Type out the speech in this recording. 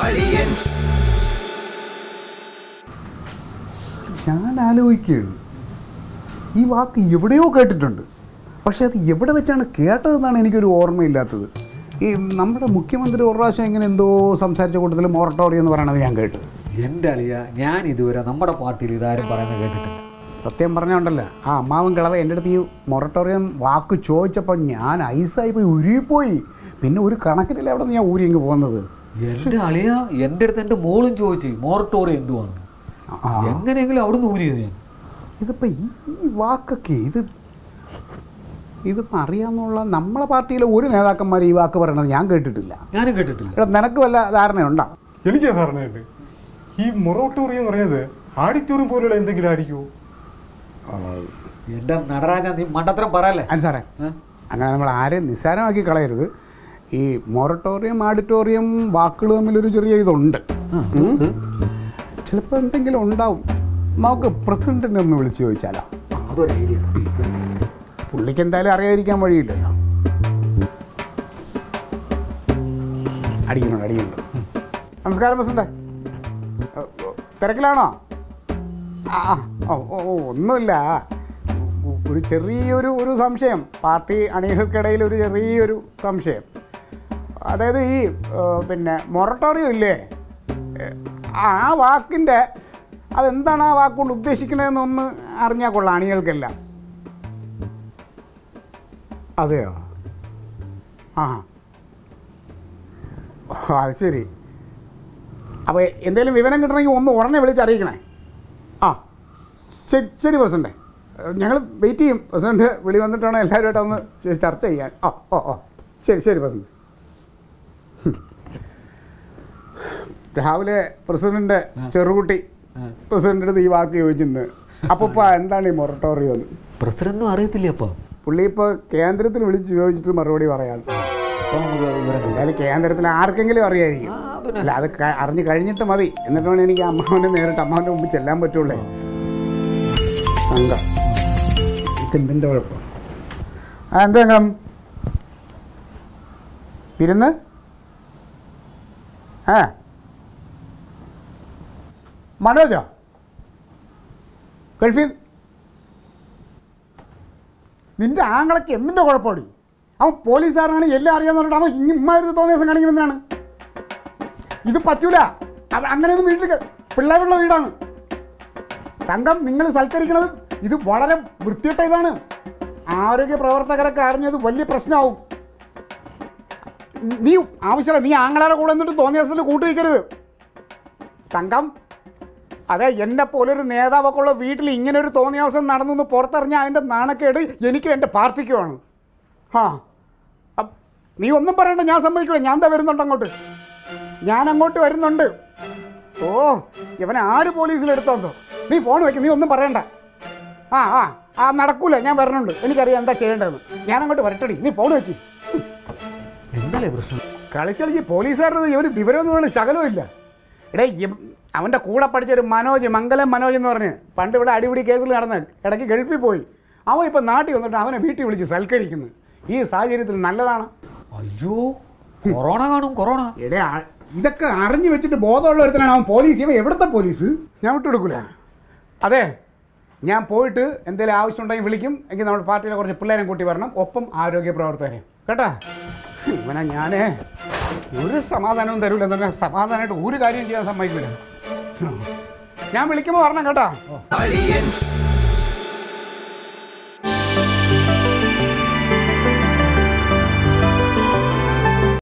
ഞാൻ ആലോചിക്കുകയാണ് ഈ വാക്ക് എവിടെയോ കേട്ടിട്ടുണ്ട് പക്ഷെ അത് എവിടെ വെച്ചാണ് കേട്ടതെന്നാണ് എനിക്കൊരു ഓർമ്മയില്ലാത്തത് ഈ നമ്മുടെ മുഖ്യമന്ത്രി ഒരു പ്രാവശ്യം ഇങ്ങനെ എന്തോ സംസാരിച്ച കൂട്ടത്തിൽ മൊറട്ടോറിയം എന്ന് പറയണത് ഞാൻ കേട്ടു എൻ്റെ അളിയ ഞാൻ ഇതുവരെ നമ്മുടെ പാർട്ടിയിൽ ഇതാരും പറയുന്നത് കേട്ടിട്ടില്ല സത്യം പറഞ്ഞോണ്ടല്ലോ ആ അമ്മാവൻ കിളവ എൻ്റെ അടുത്ത് ഈ മൊറട്ടോറിയം വാക്ക് ചോദിച്ചപ്പോൾ ഞാൻ ഐസായി പോയി ഉരുകിപ്പോയി പിന്നെ ഒരു കണക്കിനില്ല അവിടെ നിന്ന് ഞാൻ ഊരി ഇങ്ങ് പോകുന്നത് എൻ്റെ അളിയ എൻ്റെ അടുത്ത് എൻ്റെ മോളും ചോദിച്ചു മോറട്ടോറിയം എന്തുവാണ് ആ. എങ്ങനെയെങ്കിലും അവിടുന്ന് ഊരിയത് ഞാൻ ഇതിപ്പോൾ ഈ ഈ വാക്കൊക്കെ ഇത് ഇതിപ്പോൾ അറിയാമെന്നുള്ള നമ്മളെ പാർട്ടിയിലെ ഒരു നേതാക്കന്മാർ ഈ വാക്ക് പറയണത് ഞാൻ കേട്ടിട്ടില്ല ഞാനും കേട്ടിട്ടില്ല എടാ നിനക്ക് വല്ല ധാരണയുണ്ടോ എനിക്ക് ധാരണയുണ്ട് ഈ മൊറോട്ടോറിയം എന്ന് പറയുന്നത് ആഡിറ്റോറിയം പോലുള്ള എന്തെങ്കിലും ആയിരിക്കുമോ എൻ്റെ നടരാജ നീ മണ്ടത്തരം പറയല്ലേ അല്ല സാറേ ഏ? അങ്ങനെ നമ്മൾ ആരെയും നിസ്സാരമാക്കി കളയരുത് ഈ മൊറട്ടോറിയം ആഡിറ്റോറിയം വാക്കുകൾ തമ്മിലൊരു ചെറിയ ഇതുണ്ട് ചിലപ്പോൾ എന്തെങ്കിലും ഉണ്ടാവും നമുക്ക് പ്രസിഡന്റിനെ ഒന്ന് വിളിച്ച് ചോദിച്ചാലോ അതൊരു ഐഡിയ പുള്ളിക്ക് എന്തായാലും അറിയാതിരിക്കാൻ വഴിയില്ലല്ലോ അടിക്കുന്നുണ്ട് അടിക്കുന്നുണ്ട് നമസ്കാരം പ്രസിഡന്റ് ഓ, ഓ, തിരക്കിലാണോ ആ ആ, ഓ ഓ ഓ, ഒന്നുമില്ല ഒരു ചെറിയൊരു ഒരു സംശയം പാർട്ടി അണികൾക്കിടയിൽ ഒരു ചെറിയൊരു സംശയം അതായത് ഈ ഏ, പിന്നെ മൊറട്ടോറിയം ഇല്ലേ ഏ, ആ വാക്കിൻ്റെ അതെന്താണ് ആ വാക്കുകൊണ്ട് ഉദ്ദേശിക്കണതെന്നൊന്ന് അറിഞ്ഞാൽ കൊള്ളാം അണികൾക്കെല്ലാം അതെയോ ആ ഓ, അത് ശരി അപ്പോൾ എന്തെങ്കിലും വിവരം കിട്ടണമെങ്കിൽ ഒന്ന് ഉടനെ വിളിച്ചറിയിക്കണേ ആ ശരി ശരി പ്രസിഡൻ്റെ ഞങ്ങൾ വെയിറ്റ് ചെയ്യും പ്രസിഡന്റ് വിളി വന്നിട്ടാണ് എല്ലാവരുമായിട്ട് ഒന്ന് ചെ- ചർച്ച ചെയ്യാൻ ഓ ഓ ഓ ശരി ശരി പ്രസിഡന്റ് ഹും. രാവിലെ പ്രസിഡന്റ് ചെറുകുട്ടി പ്രസിഡന്റിൻ്റെ അടുത്ത് ഈ വാക്ക് ചോദിച്ചിരുന്നു അപ്പോൾ എന്താണ് ഈ മൊറട്ടോറിയം എന്ന് പ്രസിഡന്റിനും അറിയത്തില്ലേ അപ്പോൾ പുള്ളി ഇപ്പോൾ കേന്ദ്രത്തിൽ വിളിച്ച് ചോദിച്ചിട്ട് മറുപടി പറയാം അപ്പോൾ നമുക്ക് വിവരം കിട്ടും എന്തായാലും കേന്ദ്രത്തിൽ ആർക്കെങ്കിലും അറിയായിരിക്കും ആ, പിന്നെ. അല്ല അത് ക- അറിഞ്ഞ് കഴിഞ്ഞിട്ട് മതി എന്നിട്ട് വേണം എനിക്ക് അമ്മാവനെ നേരിട്ട് അമ്മാവൻ്റെ മുമ്പ് ചെല്ലാൻ പറ്റുള്ളേ അങ്ക എന്തിൻ്റെ കുഴപ്പം ആ എന്താ അങ്കം വിരുന്ന് ആ മനോജോ ഗൾഫിൽ നിന്റെ ആങ്ങളൊക്കെ എന്തിൻ്റെ കുഴപ്പമാണ് അവൻ പോലീസുകാരനാണ് എല്ലാം അറിയാന്ന് പറഞ്ഞിട്ട് അവൻ ഇമ്മാതിരി തോന്നിയ ദിവസം കാണിക്കുന്നതാണ് ഇത് പറ്റൂല അവ അങ്ങനെയൊന്നും വീട്ടിൽ ക- പിള്ളേരുള്ള വീടാണ് തങ്കം നിങ്ങൾ സൽക്കരിക്കണത് ഇത് വളരെ വൃത്തിയിട്ട ഇതാണ് ആരോഗ്യ പ്രവർത്തകരൊക്കെ അറിഞ്ഞത് വലിയ പ്രശ്നമാവും നീ ആവശ്യമില്ല നീ ആങ്ങളാരെ കൂടെ എന്നിട്ട് തോന്നിയ ദിവസത്തിൽ കൂട്ടുവയ്ക്കരുത് തങ്കം അതെ എന്നെ പോലൊരു നേതാവൊക്കെ ഉള്ള വീട്ടിൽ ഇങ്ങനെ ഒരു തോന്നിയാവസം നടന്നു എന്ന് പുറത്തറിഞ്ഞാൽ അതിൻ്റെ നാണക്കേട് എനിക്കും എൻ്റെ പാർട്ടിക്കുമാണ് ആ അപ്പ് നീ ഒന്നും പറയണ്ട ഞാൻ സമ്മതിക്കില്ല ഞാൻ എന്താ വരുന്നുണ്ട് അങ്ങോട്ട് ഞാൻ അങ്ങോട്ട് വരുന്നുണ്ട് ഓ ഇവനെ ആര് പോലീസിലെടുത്തോന്തോ നീ ഫോൺ വെക്ക് നീ ഒന്നും പറയണ്ട ആ ആ ആ നടക്കൂല ഞാൻ വരണുണ്ട് എനിക്കറിയാം എന്താ ചെയ്യേണ്ടതെന്ന് ഞാൻ അങ്ങോട്ട് വരട്ടടി നീ ഫോൺ വെക്ക് എന്തല്ലേ പ്രശ്നം കളിക്കളിച്ച് പോലീസുകാരുടെ ഒരു വിവരമൊന്നും വേണം ശകലവും ഇല്ല എടേ ഇവ- അവൻ്റെ കൂടെ പഠിച്ചൊരു മനോജ് മംഗലം മനോജ് എന്ന് പറഞ്ഞ് പണ്ട് ഇവിടെ അടിപിടി കേസിൽ നടന്ന് ഇടയ്ക്ക് ഗൾഫിൽ പോയി അവൻ ഇപ്പം നാട്ടിൽ വന്നിട്ട് അവനെ വീട്ടിൽ വിളിച്ച് സൽക്കരിക്കുന്നു ഈ സാഹചര്യത്തിൽ നല്ലതാണ് അയ്യോ കൊറോണ കാണും കൊറോണ എടേ ആ- ഇതൊക്കെ അറിഞ്ഞു വെച്ചിട്ട് ബോധമുള്ള ഒരുത്തനാണ് അവൻ പോലീസ് ഇവൻ എവിടുത്തെ പോലീസ് ഞാൻ വിട്ടുകൊടുക്കൂല അതെ ഞാൻ പോയിട്ട് എന്തെങ്കിലും ആവശ്യമുണ്ടെങ്കിൽ വിളിക്കും എങ്കിൽ നമ്മുടെ പാർട്ടിയിലെ കുറച്ച് പിള്ളേരെ കൂട്ടി വരണം ഒപ്പം ആരോഗ്യ പ്രവർത്തകരെ കേട്ടാ ഇവനെ ഞാൻ ഒരു സമാധാനവും തരൂല എന്നാൽ സമാധാനമായിട്ട് ഒരു കാര്യം ചെയ്യാൻ സമ്മതിക്കില്ല ഞാൻ വിളിക്കുമ്പോൾ വരണം കേട്ടോ Aliens.